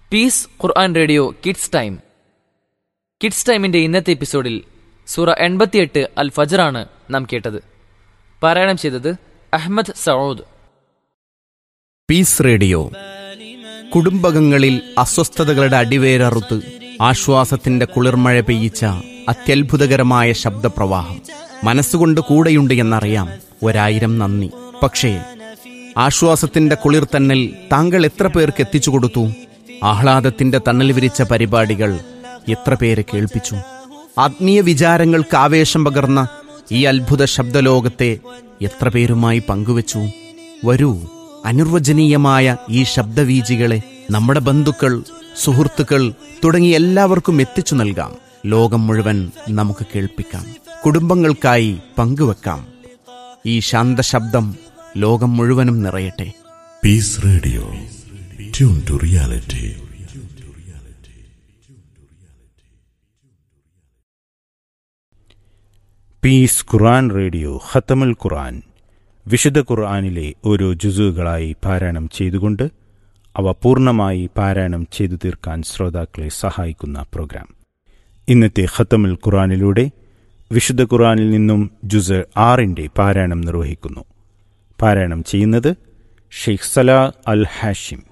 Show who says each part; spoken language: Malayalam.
Speaker 1: പീസ് ഖുർആൻ റേഡിയോ കിഡ്സ് ടൈം കിഡ്സ് ടൈമിന്റെ ഇന്നത്തെ എപ്പിസോഡിൽ സൂറ എൺപത്തിയെട്ട് അൽ ഫജറാണ് നാം കേട്ടത് പാരായണം ചെയ്തത് അഹമ്മദ് സൗദ്
Speaker 2: പീസ് റേഡിയോ കുടുംബകങ്ങളിൽ അസ്വസ്ഥതകളുടെ അടിവേരറുത്ത് ആശ്വാസത്തിന്റെ കുളിർമഴ പെയ്യിച്ച അത്യത്ഭുതകരമായ ശബ്ദപ്രവാഹം മനസ്സുകൊണ്ട് കൂടെയുണ്ട് എന്നറിയാം ഒരായിരം നന്ദി പക്ഷേ ആശ്വാസത്തിന്റെ കുളിർ തന്നൽ താങ്കൾ എത്ര പേർക്ക് എത്തിച്ചു കൊടുത്തു ആഹ്ലാദത്തിന്റെ തണൽ വിരിച്ച പരിപാടികൾ എത്ര പേരെ കേൾപ്പിച്ചു ആത്മീയ വിചാരങ്ങൾക്ക് ആവേശം പകർന്ന ഈ അത്ഭുത ശബ്ദലോകത്തെ എത്ര പേരുമായി പങ്കുവച്ചു വരൂ അനിർവചനീയമായ ഈ ശബ്ദവീജികളെ നമ്മുടെ ബന്ധുക്കൾ സുഹൃത്തുക്കൾ തുടങ്ങി എല്ലാവർക്കും എത്തിച്ചു നൽകാം ലോകം മുഴുവൻ നമുക്ക് കേൾപ്പിക്കാം കുടുംബങ്ങൾക്കായി പങ്കുവെക്കാം ഈ ശാന്തശബ്ദം ലോകം മുഴുവനും നിറയട്ടെ
Speaker 3: Peace Radio. Tune to reality.
Speaker 4: Peace ഖുർആൻ റേഡിയോ ഖത്തമുൽ ഖുർആൻ വിശുദ്ധ ഖുർആനിലെ ഓരോ ജുസുകളായി പാരായണം ചെയ്തുകൊണ്ട് അവ പൂർണ്ണമായി പാരായണം ചെയ്തു തീർക്കാൻ ശ്രോതാക്കളെ സഹായിക്കുന്ന പ്രോഗ്രാം ഇന്നത്തെ ഖത്തമുൽ ഖുർആനിലൂടെ വിശുദ്ധ ഖുർആനിൽ നിന്നും ജുസ് ആറിൻ്റെ പാരായണം നിർവഹിക്കുന്നു പാരായണം ചെയ്യുന്നത് ഷെയ്ഖ് സലാ അൽ ഹാഷിം